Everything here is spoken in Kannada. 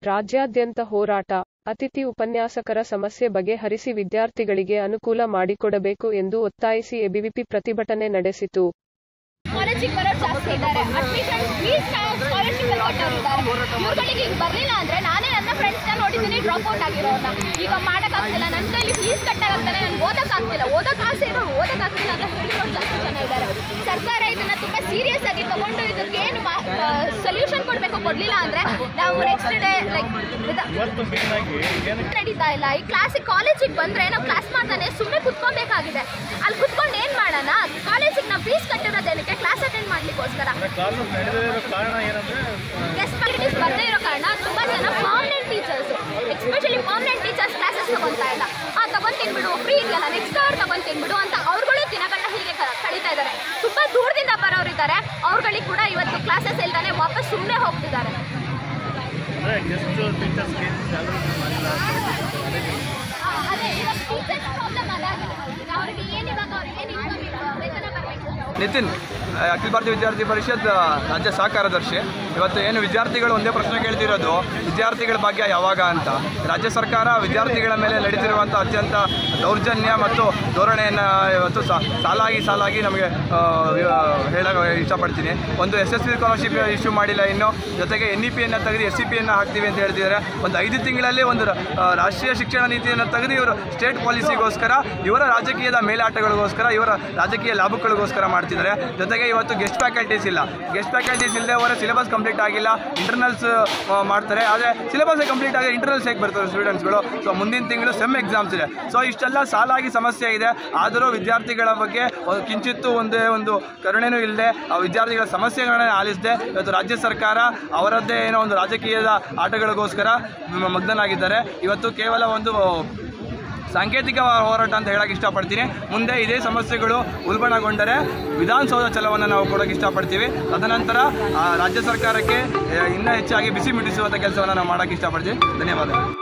ರಾಜ್ಯಾದ್ಯಂತ ಹೋರಾಟ ಅತಿಥಿ ಉಪನ್ಯಾಸಕರ ಸಮಸ್ಯೆ ಬಗೆಹರಿಸಿ ವಿದ್ಯಾರ್ಥಿಗಳಿಗೆ ಅನುಕೂಲ ಮಾಡಿಕೊಡಬೇಕು ಎಂದು ಒತ್ತಾಯಿಸಿ ಎಬಿವಿಪಿ ಪ್ರತಿಭಟನೆ ನಡೆಸಿತು ಕಾಲೇಜಿಗೆ ಬರೋರು ಜಾಸ್ತಿ ಇದ್ದಾರೆ ಅಡ್ಮಿಷನ್ ಫೀಸ್ ಸ್ಕಾಲರ್ಶಿಪ್ ಕೊಟ್ಟವ್ರು ಇದ್ದಾರೆ ಇವ್ರುಗಳಿಗೆ ಈಗ ಬರಲಿಲ್ಲ ಅಂದ್ರೆ ನಾನೇ ನನ್ನ ಫ್ರೆಂಡ್ಸ್ನ ನೋಡಿದ್ದೀನಿ ಡ್ರಾಪ್ ಔಟ್ ಆಗಿರೋರ್ನ ಈಗ ಮಾಡೋಕ್ಕಾಗ್ತಿಲ್ಲ ನನ್ನ ಕೈಲಿ ಫೀಸ್ ಕಟ್ಟಾಗಂತಾನೆ ನನ್ಗೆ ಓದೋಕ್ಕಾಗ್ತಿಲ್ಲ ಓದೋಕೆ ಆಸೆ ಇರೋರು ಓದೋಕ್ಕಾಗ್ತಿಲ್ಲ ಅಂತ ಹೇಳಿರೋರು ಜಾಸ್ತಿ ಜನ ಇದ್ದಾರೆ ಸರ್ಕಾರ ಇದನ್ನ ತುಂಬಾ ಸೀರಿಯಸ್ ಆಗಿ ತಗೊಂಡು ಇದಕ್ಕೆ ಏನು ಸೊಲ್ಯೂಷನ್ ಕೊಡಬೇಕು ಕೊಡ್ಲಿಲ್ಲ ಅಂದ್ರೆ ನಾವು ನೆಕ್ಸ್ಟ್ ಡೇ ಲೈಕ್ ನಡೀತಾ ಇಲ್ಲ ಈ ಕ್ಲಾಸಿಗೆ ಕಾಲೇಜಿಗೆ ಬಂದ್ರೆ ನಾವು ಕ್ಲಾಸ್ ಮಾಡ್ತಾನೆ ಸುಮ್ಮನೆ ಕುತ್ಕೊಬೇಕಾಗಿದೆ ಅಲ್ಲಿ ಕುತ್ಕೊಂಡು ಏನ್ ಮಾಡೋಣ ಕಾಲೇಜಿಗೆ ನಾವು ಫೀಸ್ ಕಟ್ಟಿರೋದೇನಕ್ಕೆ ಕ್ಲಾಸ್ ಅಟೆಂಡ್ ಮಾಡ್ಲಿಕ್ಕೋಸ್ಕರ ಕಾಲು ನಡೆದಿರೋ ಕಾರಣ ಏನಂದ್ರೆ ಗೆಸ್ಟ್ ಫ್ಯಾಕಲ್ಟೀಸ್ ಬರದೇ ಇರೋ ಕಾರಣ ತುಂಬಾ ಜನ permanent teachers especially permanent teachers classes ತಗೊಂತಾ ಇಲ್ಲ ಆ ತಗೊಂತೀನಿ ಬಿಡು ಫ್ರೀ ಇದೆಯಲ್ಲ ನೆಕ್ಸ್ಟ್ ಅವರ್ ತಗೊಂತೀನಿ ಬಿಡು ಅಂತ ಅವ್ರುಗಳು ದಿನಗಳನ್ನ ಹೀಗೆ ಕ- ಕಳೀತಾ ಇದ್ದಾರೆ ತುಂಬಾ ದೂರದಿಂದ ಬರೋರು ಇದ್ದಾರೆ ಅವ್ರುಗಳಿಗೆ ಕೂಡ ಇವತ್ತು ಕ್ಲಾಸಸ್ ಇಲ್ದಾನೆ ವಾಪಸ್ ಸುಮ್ಮನೆ ಹೋಗ್ತಿದ್ದಾರೆ ಅಂದ್ರೆ ಗೆಸ್ಟ್ ಟೀಚರ್ಸ್ಗೆ ಸ್ಯಾಲರಿ ಮಾಡಿಲ್ಲ ಆ, ಅದೇ ಇವಾಗ ಟೀಚರ್ಸ್ ಪ್ರಾಬ್ಲಮ್ ಅದಾಗಿದೆ ಅವ್ರಿಗೆ ಏನು ಇವಾಗ ಅವ್ರಿಗೆ ಏನು ಇನ್ಕಮ್ ವೇತನ ಬರಬೇಕು ನಿತಿನ್ ಅಖಿಲ ಭಾರತೀಯ ವಿದ್ಯಾರ್ಥಿ ಪರಿಷತ್ ರಾಜ್ಯ ಸಹ ಕಾರ್ಯದರ್ಶಿ ಇವತ್ತು ಏನು ವಿದ್ಯಾರ್ಥಿಗಳು ಒಂದೇ ಪ್ರಶ್ನೆ ಕೇಳ್ತಿರೋದು ವಿದ್ಯಾರ್ಥಿಗಳ ಭಾಗ್ಯ ಯಾವಾಗ ಅಂತ ರಾಜ್ಯ ಸರ್ಕಾರ ವಿದ್ಯಾರ್ಥಿಗಳ ಮೇಲೆ ನಡೆದಿರುವಂಥ ಅತ್ಯಂತ ದೌರ್ಜನ್ಯ ಮತ್ತು ಧೋರಣೆಯನ್ನು ಇವತ್ತು ಸಾ- ಸಾಲಾಗಿ ಸಾಲಾಗಿ ನಮಗೆ ಹೇಳಕ್ಕೆ ಇಷ್ಟಪಡ್ತೀನಿ ಒಂದು S S P scholarship issue ಮಾಡಿಲ್ಲ ಇನ್ನು ಜೊತೆಗೆ ಎನ್ ಇ ಪಿಯನ್ನು ತೆಗೆದು ಎಸ್ ಸಿ ಪಿಯನ್ನು ಹಾಕ್ತೀವಿ ಅಂತ ಹೇಳ್ತಿದ್ದಾರೆ ಒಂದು ಐದು ತಿಂಗಳಲ್ಲಿ ಒಂದು ರ- ಆ, ರಾಷ್ಟ್ರೀಯ ಶಿಕ್ಷಣ ನೀತಿಯನ್ನು ತೆಗೆದು ಇವರು ಸ್ಟೇಟ್ ಪಾಲಿಸಿಗೋಸ್ಕರ ಇವರ ರಾಜಕೀಯದ ಮೇಲಾಟಗಳಿಗೋಸ್ಕರ ಇವರ ರಾಜಕೀಯ ಲಾಭಗಳಿಗೋಸ್ಕರ ಮಾಡ್ತಿದ್ದಾರೆ ಜೊತೆಗೆ ಇವತ್ತು ಗೆಸ್ಟ್ ಫ್ಯಾಕಲ್ಟೀಸ್ ಇಲ್ಲ ಗೆಸ್ಟ್ ಫ್ಯಾಕಲ್ಟೀಸ್ ಇಲ್ಲದೆ ಅವರ ಸಿಲೆಬಸ್ ಕಂಪ್ಲೀಟ್ ಆಗಿಲ್ಲ ಇಂಟರ್ನಲ್ಸ್ ಮಾಡ್ತಾರೆ ಆದರೆ ಸಿಲೆಬಸ್ ಕಂಪ್ಲೀಟ್ ಆಗಿ ಇಂಟರ್ನಲ್ಸ್ ಹೇಗೆ ಬರ್ತಾರೆ ಸ್ಟೂಡೆಂಟ್ಸ್ಗಳು ಸೊ ಮುಂದಿನ ತಿಂಗಳು ಸೆಮ್ ಎಕ್ಸಾಮ್ಸ್ ಇದೆ ಸೊ ಇಷ್ಟೆಲ್ಲ ಸಾಲಾಗಿ ಸಮಸ್ಯೆ ಇದೆ ಆದರೂ ವಿದ್ಯಾರ್ಥಿಗಳ ಬಗ್ಗೆ ಒಂದು ಕಿಂಚಿತ್ತು ಒಂದೇ ಒಂದು ಕರುಣೆನೂ ಇಲ್ಲದೆ ಆ ವಿದ್ಯಾರ್ಥಿಗಳ ಸಮಸ್ಯೆಗಳನ್ನ ಆಲಿಸದೆ ಇವತ್ತು ರಾಜ್ಯ ಸರ್ಕಾರ ಅವರದ್ದೇ ಏನೋ ಒಂದು ರಾಜಕೀಯದ ಆಟಗಳಿಗೋಸ್ಕರ ಮ- ಮಗ್ನನಾಗಿದ್ದಾರೆ ಇವತ್ತು ಕೇವಲ ಒಂದು ಸಾಂಕೇತಿಕ ಹೋರಾಟ ಅಂತ ಹೇಳಕ್ಕೆ ಇಷ್ಟಪಡ್ತೀನಿ ಮುಂದೆ ಇದೇ ಸಮಸ್ಯೆಗಳು ಉಲ್ಬಣಗೊಂಡರೆ ವಿಧಾನಸೌಧ ಛಲವನ್ನು ನಾವು ಕೊಡೋಕೆ ಇಷ್ಟಪಡ್ತೀವಿ ತದನಂತರ ಆ, ರಾಜ್ಯ ಸರ್ಕಾರಕ್ಕೆ ಆ, ಇನ್ನೂ ಹೆಚ್ಚಾಗಿ ಬಿಸಿ ಮುಟ್ಟಿಸುವಂಥ ಕೆಲಸವನ್ನು ನಾವು ಮಾಡೋಕ್ಕೆ ಇಷ್ಟಪಡ್ತೀವಿ ಧನ್ಯವಾದಗಳು